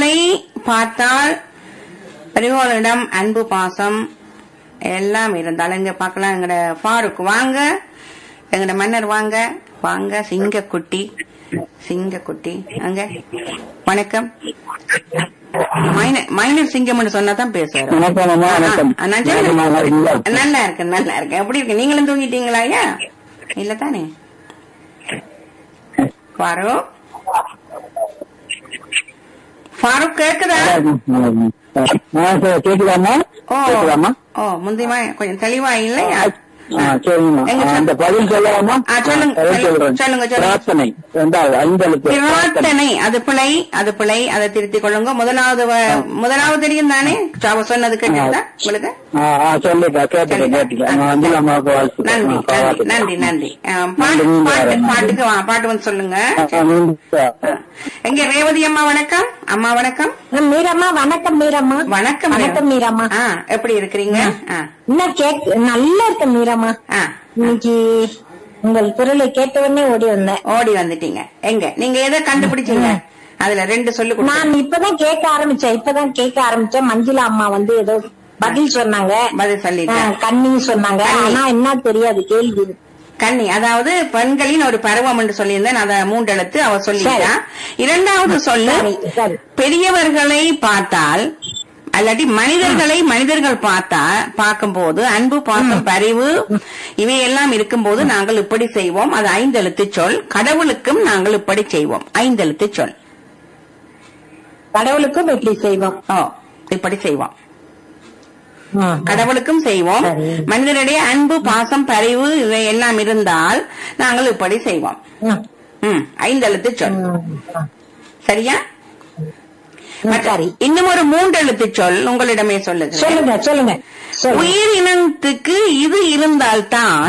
மனிதர்களை பார்த்தால் பெரியோரிடம் அன்பு பாசம் எல்லாம் இருந்தாலும் இங்க பார்க்கலாம் எங்கட ஃபாரூக் வாங்க எங்கட மன்னர் வாங்க வாங்க சிங்கக்குட்டி சிங்கக்குட்டி அங்க வணக்கம் மைனர் மைனர் சிங்கம்னு சொன்னா தான் பேசுவாரு வணக்கம் அம்மா, வணக்கம். ஆ, நான் சொல்றேன். நல்லா இருக்கீங்களா? நல்லா இருக்கேன் நல்லா இருக்கேன் எப்படி இருக்கு நீங்களும் தூங்கிட்டீங்களா ஐயா இல்ல தானே ஃபாரூக் ஃபாரூக் கேக்குதா ஆ, சரி, கேக்குதாம்மா ஓ கேக்குதாம்மா ஓ முந்தியமா கொஞ்சம் தெளிவா இல்லையா ஆ, சரிங்கம்மா எங்க ஆ, சொல்- அந்த பதில் சொல்லலாமா ஆ, சொல்லுங்க, ஆ, சொல்லுங்க, சொல்றேன். சொல்லுங்க, சொல்லுங்க. பிரார்த்தனை ரெண்டாவது ஐந்தெழுத்து பிரார்த்தனை. பிரார்த்தனை அது பிழை அது பிழை அதை திருத்திக் கொள்ளுங்க முதலாவது வ- முதலாவது தெரியும் தானே அவ சொன்னது கேட்டா உங்களுக்கு ஆ, ஆ, சொல்லுக்கா கேட்டுக்க கேட்டுக்க ஆ, அஞ்சலி அம்மாவுக்கு வாழ்த்து நன்றி ஆ, நன்றி வாழ்த்து. நன்றி நன்றி ஆ, பாட்டு நன்றி, பாட்டு நன்றி. பாட்டுக்கு வா பாட்டு வந்து சொல்லுங்க ஆ, ஆ, நன்றி. எங்க ரேவதி அம்மா வணக்கம் அம்மா வணக்கம் மீரம்மா வணக்கம் மீரம்மா வணக்கம் வணக்கம் மீரம்மா ஆ எப்படி இருக்கிறீங்க ஆ இன்னும் கேக் நல்லா இருக்கு மீரம்மா ஆ இன்னைக்கு உங்கள் குரலை கேட்ட உடனே ஓடி வந்தேன் ஓடி வந்துட்டீங்க எங்க நீங்க எதை கண்டுபிடிச்சீங்க அதுல ரெண்டு சொல்லு கொடுங்க. நான் இப்பதான் கேட்க ஆரம்பிச்சேன் இப்பதான் கேட்க ஆரம்பிச்சேன் மஞ்சுளா அம்மா வந்து ஏதோ பதில் சொன்னாங்க பதில் சொல்லிட்டேன் ஆ, கண்ணி சொன்னாங்க கன்னி. ஆனா என்ன தெரியாது கேள்வி கன்னி அதாவது பெண்களின் ஒரு பருவம் என்று சொல்லியிருந்தேன் அத மூன்றெழுத்து அவ சொல்லிட்டா இரண்டாவது சொல்லு சரி, சரி. பெரியவர்களை பார்த்தால் அல்லாட்டி மனிதர்களை மனிதர்கள் பார்த்தா பார்க்கும்போது அன்பு பாசம் பரிவு இவையெல்லாம் இருக்கும்போது நாங்கள் இப்படி செய்வோம் அது ஐந்தெழுத்து சொல் கடவுளுக்கும் நாங்கள் இப்படி செய்வோம் ஐந்தெழுத்து சொல் கடவுளுக்கும் இப்படி செய்வோம் ஓ இப்படி செய்வோம் ஆ. கடவுளுக்கும் செய்வோம் சரி. மனிதனுடைய அன்பு பாசம் பரிவு இவை எல்லாம் இருந்தால் நாங்கள் இப்படி செய்வோம் ம். ம் ஐந்தெழுத்து சொல் ம். சரியா ம், சரி இன்னும் ஒரு மூன்று எழுத்து சொல் உங்களிடமே சொல்லுகிறேன் சொல்லுங்க சொல்லுங்க சொல்லுங்க உயிரினத்துக்கு இது இருந்தால்தான்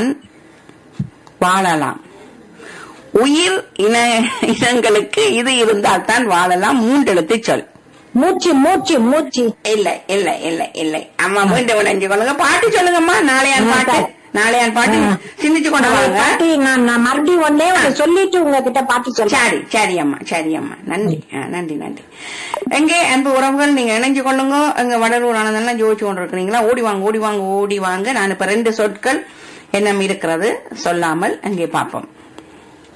வாழலாம் உயிர் இன இனங்களுக்கு இது இருந்தால்தான் வாழலாம் மூன்று எழுத்து சொல் மூச்சு மூச்சு மூச்சு இல்ல இல்ல இல்ல இல்லை அம்மா மீண்டும் உணர்ந்து கொள்ளுங்க பாட்டு சொல்லுங்கம்மா நாளையான் ஆ, பாட்டு சரி. நாளையான் பாட்டு ஆ. சிந்திச்சு கொண்டு நான் வாங்க பாட்டு நான் நான் மறுபடியும் ஒன்னே ஒண்ணு சொல்லிட்டு உங்ககிட்ட பாட்டு சொல்றேன் சரி சரி அம்மா சரி அம்மா நன்றி ஆ, நன்றி நன்றி எங்கே அன்பு உறவுகள் நீங்க இணைஞ்சு கொள்ளுங்க எங்க வடலூர் ஆனதெல்லாம் ஜோதிச்சு கொண்டு இருக்கிறீங்களா ஓடி வாங்க ஓடி வாங்க ஓடி வாங்க நான் இப்ப ரெண்டு சொற்கள் என்னம் இருக்கிறது சொல்லாமல் அங்கே பார்ப்போம்